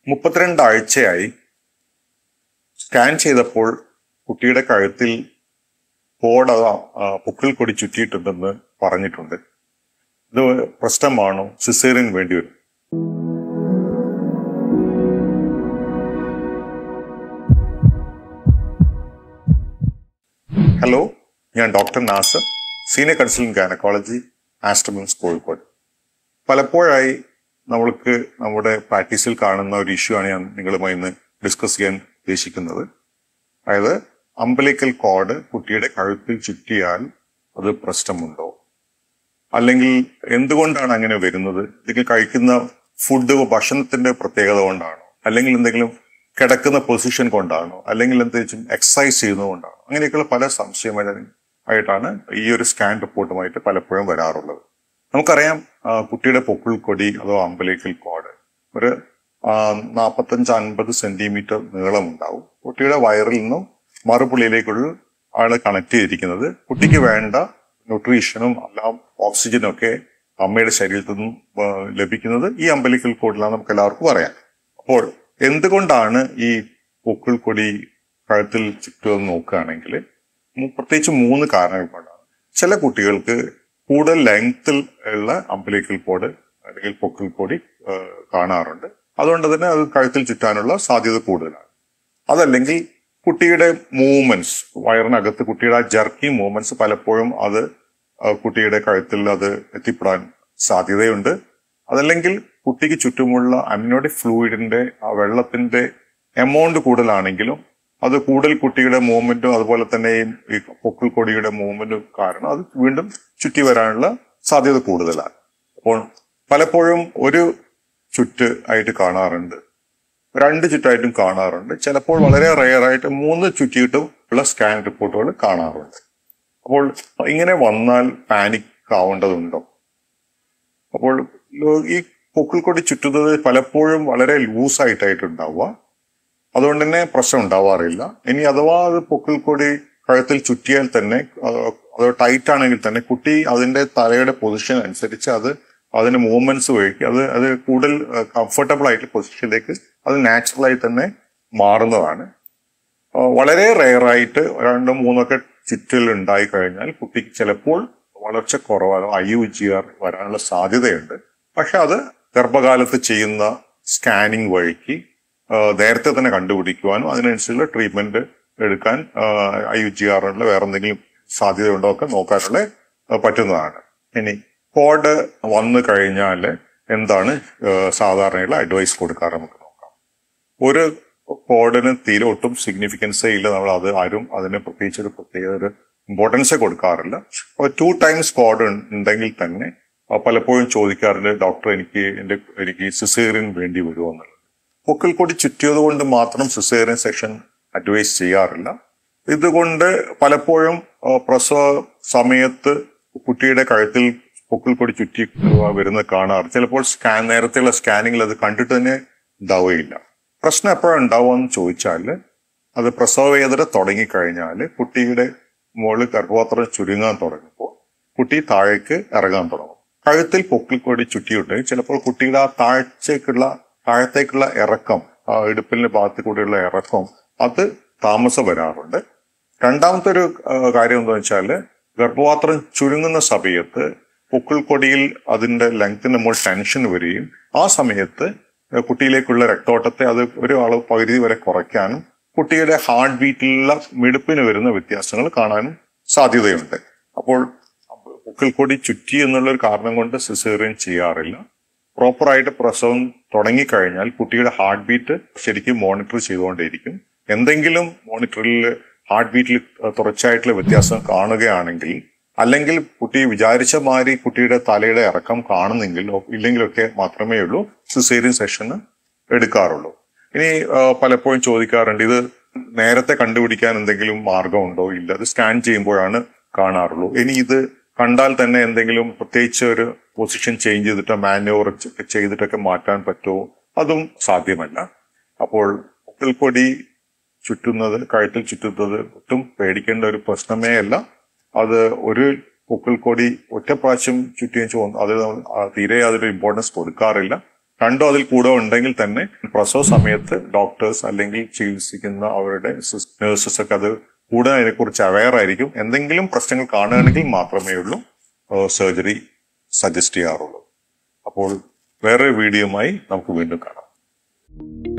മുപ്പത്തിരണ്ട് ആഴ്ചയായി സ്കാൻ ചെയ്തപ്പോൾ കുട്ടിയുടെ കഴുത്തിൽ കോട ആ, പൊക്കിൾ കൊടി ചുറ്റിയിട്ടുണ്ടെന്ന് പറഞ്ഞിട്ടുണ്ട് ഇത് പ്രശ്നമാണോ സിസേറിയൻ വേണ്ടി വരും ഹലോ ഞാൻ doctor Nasar senior consultant gynaecology Aster MIMS Kozhikode പലപ്പോഴായി നമ്മൾക്ക് നമ്മുടെ പ്രാക്ടീസിൽ കാണുന്ന ഒരു ഇഷ്യൂ ആണ് ഞാൻ നിങ്ങളുമായി ഇന്ന് ഡിസ്കസ് ചെയ്യാൻ ഉദ്ദേശിക്കുന്നത് അതായത് അമ്പലിക്കൽ കോഡ് കുട്ടിയുടെ കഴുത്തിൽ ചുറ്റിയാൽ അത് പ്രശ്നമുണ്ടോ അല്ലെങ്കിൽ എന്തുകൊണ്ടാണ് അങ്ങനെ വരുന്നത് അല്ലെങ്കിൽ കഴിക്കുന്ന ഫുഡ് ഭക്ഷണത്തിന്റെ പ്രത്യേകത കൊണ്ടാണോ അല്ലെങ്കിൽ എന്തെങ്കിലും കിടക്കുന്ന പൊസിഷൻ കൊണ്ടാണോ അല്ലെങ്കിൽ എന്തെങ്കിലും എക്സസൈസ് ചെയ്യുന്നതുകൊണ്ടാണോ അങ്ങനെയൊക്കെയുള്ള പല സംശയമായി ആയിട്ടാണ് ഈ ഒരു സ്കാൻ റിപ്പോർട്ടുമായിട്ട് പലപ്പോഴും വരാറുള്ളത് നമുക്കറിയാം ആ, കുട്ടിയുടെ പൊക്കിൾ കൊടി അഥവാ അമ്പലേക്കൽ കോഡ് ഒരു നാൽപ്പത്തഞ്ച് അൻപത് സെന്റിമീറ്റർ നീളം ഉണ്ടാവും കുട്ടിയുടെ വയറിൽ നിന്നും മറുപുള്ളിയിലേക്കുള്ള ആണ് കണക്ട് ചെയ്തിരിക്കുന്നത് കുട്ടിക്ക് വേണ്ട ന്യൂട്രീഷനും എല്ലാം ഓക്സിജനും ഒക്കെ അമ്മയുടെ ശരീരത്തിൽ നിന്നും ആ, ലഭിക്കുന്നത് ഈ അമ്പലിക്കൽ കോഡിലാണ് നമുക്ക് എല്ലാവർക്കും അറിയാം അപ്പോൾ എന്തുകൊണ്ടാണ് ഈ പൊക്കിൾ കൊടി കഴുത്തിൽ ചുറ്റുമെന്ന് നോക്കുകയാണെങ്കിൽ മു- പ്രത്യേകിച്ച് മൂന്ന് കാരണങ്ങൾ കൊണ്ടാണ് ചില കുട്ടികൾക്ക് കൂടുതൽ ലെങ്ത്തിൽ ഉള്ള അമ്പലിക്കൽ കോഡ് അല്ലെങ്കിൽ പൊക്കിൾ കൊടി ആ, കാണാറുണ്ട് അതുകൊണ്ട് തന്നെ അത് കഴുത്തിൽ ചുറ്റാനുള്ള സാധ്യത കൂടുതലാണ് അതല്ലെങ്കിൽ കുട്ടിയുടെ മൂവ്മെന്റ്സ് വയറിനകത്ത് കുട്ടിയുടെ ആ ജർക്കി മൂവ്മെന്റ്സ് പലപ്പോഴും അത് ആ, കുട്ടിയുടെ കഴുത്തിൽ അത് എത്തിപ്പെടാൻ സാധ്യതയുണ്ട് അതല്ലെങ്കിൽ കുട്ടിക്ക് ചുറ്റുമുള്ള അമ്നോട്ടിക് ഫ്ലൂയിഡിന്റെ ആ വെള്ളത്തിന്റെ എമൗണ്ട് കൂടുതലാണെങ്കിലും അത് കൂടുതൽ കുട്ടിയുടെ മൂവ്മെന്റും അതുപോലെ തന്നെ ഈ ഈ പൊക്കിൾ കൊടിയുടെ മൂവ്മെന്റും കാരണം അത് വീണ്ടും ചുറ്റി വരാനുള്ള സാധ്യത കൂടുതലാണ് അപ്പോൾ പലപ്പോഴും ഒരു ചുറ്റ് ആയിട്ട് കാണാറുണ്ട് രണ്ട് ചുറ്റായിട്ടും കാണാറുണ്ട് ചിലപ്പോൾ വളരെ റെയർ ആയിട്ട് മൂന്ന് ചുറ്റിയിട്ടും ഉള്ള സ്കാൻ റിപ്പോർട്ടുകൾ കാണാറുണ്ട് അപ്പോൾ ഇങ്ങനെ വന്നാൽ പാനിക് ആവേണ്ടതുണ്ടോ അപ്പോൾ ലോ- ഈ പൊക്കിൾ കൊടി ചുറ്റുന്നത് പലപ്പോഴും വളരെ ലൂസ് ആയിട്ടായിട്ടുണ്ടാവുക അതുകൊണ്ട് തന്നെ പ്രശ്നം ഉണ്ടാവാറില്ല ഇനി അഥവാ അത് പൊക്കിൾ കൊടി കഴുത്തിൽ ചുറ്റിയാൽ തന്നെ ആ, അത് ടൈറ്റ് ആണെങ്കിൽ തന്നെ കുട്ടി അതിന്റെ തലയുടെ പൊസിഷൻ അനുസരിച്ച് അത് അതിന്റെ മൂവ്മെന്റ്സ് വഴിക്ക് അത് അത് കൂടുതൽ കംഫർട്ടബിൾ ആയിട്ട് പൊസിഷനിലേക്ക് അത് നാച്ചുറലായി തന്നെ മാറുന്നതാണ് ആ, വളരെ റെയർ ആയിട്ട് രണ്ടോ മൂന്നൊക്കെ ചുറ്റൽ ഉണ്ടായി കഴിഞ്ഞാൽ കുട്ടിക്ക് ചിലപ്പോൾ വളർച്ച കുറവാണോ ഐ യു ജി ആർ വരാനുള്ള സാധ്യതയുണ്ട് പക്ഷെ അത് ഗർഭകാലത്ത് ചെയ്യുന്ന സ്കാനിങ് വഴിക്ക് ആ, നേരത്തെ തന്നെ കണ്ടുപിടിക്കുവാനും അതിനനുസരിച്ചുള്ള ട്രീറ്റ്മെന്റ് എടുക്കാൻ ഐ യു ജി ആറിനുള്ള വേറെ എന്തെങ്കിലും സാധ്യതയുണ്ടോ ഒക്കെ നോക്കാനുള്ള ആ, പറ്റുന്നതാണ് ഇനി കോഡ് വന്നു കഴിഞ്ഞാൽ എന്താണ് ആ, സാധാരണയുള്ള അഡ്വൈസ് കൊടുക്കാറ് നമുക്ക് നോക്കാം ഒരു കോഡിന് തീരെ ഒട്ടും സിഗ്നിഫിക്കൻസേ ഇല്ല നമ്മൾ അത് ആരും അതിന് പ്രത്യേകിച്ച് ഒരു പ്രത്യേക ഒരു ഇമ്പോർട്ടൻസേ കൊടുക്കാറില്ല അപ്പോൾ ടു ടൈംസ് കോഡ് ഉണ്ടെങ്കിൽ തന്നെ ആ, പലപ്പോഴും ചോദിക്കാറുണ്ട് ഡോക്ടർ എനിക്ക് എന്റെ എനിക്ക് സിസേറിയൻ വേണ്ടി വരുമോ എന്നുള്ളത് പൊക്കിൾ കൊടി ചുറ്റിയത് കൊണ്ട് മാത്രം സിസേറിയൻ സെക്ഷൻ അഡ്വൈസ് ചെയ്യാറില്ല ഇതുകൊണ്ട് പലപ്പോഴും ആ, പ്രസവ സമയത്ത് കുട്ടിയുടെ കഴുത്തിൽ പൊക്കിൾ കൊടി ചുറ്റി വരുന്നത് കാണാറ് ചിലപ്പോൾ സ്കാൻ നേരത്തെയുള്ള സ്കാനിങ്ങിൽ അത് കണ്ടിട്ട് തന്നെ ഉണ്ടാവുകയില്ല പ്രശ്നം എപ്പോഴാണ് ഉണ്ടാവുക ചോദിച്ചാൽ അത് പ്രസവവേദന തുടങ്ങിക്കഴിഞ്ഞാൽ കുട്ടിയുടെ മുകളിൽ ഗർഭപാത്രം ചുരുങ്ങാൻ തുടങ്ങുമ്പോൾ കുട്ടി താഴേക്ക് ഇറങ്ങാൻ തുടങ്ങും കഴുത്തിൽ പൊക്കിൾക്കൊടി ചുറ്റിയുണ്ടെങ്കിൽ ചിലപ്പോൾ കുട്ടിയുടെ ആ താഴ്ചക്കുള്ള താഴത്തേക്കുള്ള ഇറക്കം ആ ഇടുപ്പിന്റെ ഭാഗത്ത് കൂടിയുള്ള ഇറക്കം അത് താമസം വരാറുണ്ട് രണ്ടാമത്തെ ഒരു ആ, കാര്യം എന്താ വെച്ചാല് ഗർഭപാത്രം ചുരുങ്ങുന്ന സമയത്ത് പൊക്കിൾക്കൊടിയിൽ അതിന്റെ ലെങ്ത്തിന് മുകളിൽ ടെൻഷൻ വരികയും ആ സമയത്ത് കുട്ടിയിലേക്കുള്ള രക്തോട്ടത്തെ അത് ഒരു അളവ് പകുതി വരെ കുറയ്ക്കാനും കുട്ടിയുടെ ഹാർട്ട് ബീറ്റിലുള്ള മിടുപ്പിന് വരുന്ന വ്യത്യാസങ്ങൾ കാണാനും സാധ്യതയുണ്ട് അപ്പോൾ പൊക്കിൾക്കൊടി ചുറ്റി എന്നുള്ള ഒരു കാരണം കൊണ്ട് സിസേറിയൻ ചെയ്യാറില്ല പ്രോപ്പറായിട്ട് പ്രസവം തുടങ്ങിക്കഴിഞ്ഞാൽ കുട്ടിയുടെ ഹാർട്ട് ബീറ്റ് ശരിക്കും മോണിറ്റർ ചെയ്തുകൊണ്ടേയിരിക്കും എന്തെങ്കിലും മോണിറ്ററിൽ ഹാർട്ട് ബീറ്റിൽ തുടർച്ചയായിട്ടുള്ള വ്യത്യാസം കാണുകയാണെങ്കിൽ അല്ലെങ്കിൽ കുട്ടി വിചാരിച്ച മാതിരി കുട്ടിയുടെ തലയുടെ ഇറക്കം കാണുന്നെങ്കിൽ ഇല്ലെങ്കിലൊക്കെ മാത്രമേ ഉള്ളൂ സിസേറിയൻ സെഷന് എടുക്കാറുള്ളൂ ഇനി ആ, പലപ്പോഴും ചോദിക്കാറുണ്ട് ഇത് നേരത്തെ കണ്ടുപിടിക്കാൻ എന്തെങ്കിലും മാർഗമുണ്ടോ ഇല്ല അത് സ്കാൻ ചെയ്യുമ്പോഴാണ് കാണാറുള്ളൂ ഇനി ഇത് കണ്ടാൽ തന്നെ എന്തെങ്കിലും പ്രത്യേകിച്ച് ഒരു പൊസിഷൻ ചേഞ്ച് ചെയ്തിട്ടോ മാനുവർ ചെയ്തിട്ടൊക്കെ മാറ്റാൻ പറ്റുമോ അതും സാധ്യമല്ല അപ്പോൾ പൊക്കിൾക്കൊടി ചുറ്റുന്നത് കഴുത്തിൽ ചുറ്റുന്നത് ഒട്ടും പേടിക്കേണ്ട ഒരു പ്രശ്നമേ അല്ല അത് ഒരു പൊക്കിൾക്കൊടി ഒറ്റ പ്രാവശ്യം ചുറ്റിയും അത് തീരെ അതൊരു ഇമ്പോർട്ടൻസ് കൊടുക്കാറില്ല രണ്ടോ അതിൽ കൂടുതൽ ഉണ്ടെങ്കിൽ തന്നെ പ്രസവ സമയത്ത് ഡോക്ടേഴ്സ് അല്ലെങ്കിൽ ചികിത്സിക്കുന്ന അവരുടെ നേഴ്സസ് ഒക്കെ അത് കൂടുതൽ അതിനെക്കുറിച്ച് അവയർ ആയിരിക്കും എന്തെങ്കിലും പ്രശ്നങ്ങൾ കാണുകയാണെങ്കിൽ മാത്രമേ ഉള്ളൂ സർജറി സജസ്റ്റ് ചെയ്യാറുള്ളൂ അപ്പോൾ വേറെ വീഡിയോയുമായി നമുക്ക് വീണ്ടും കാണാം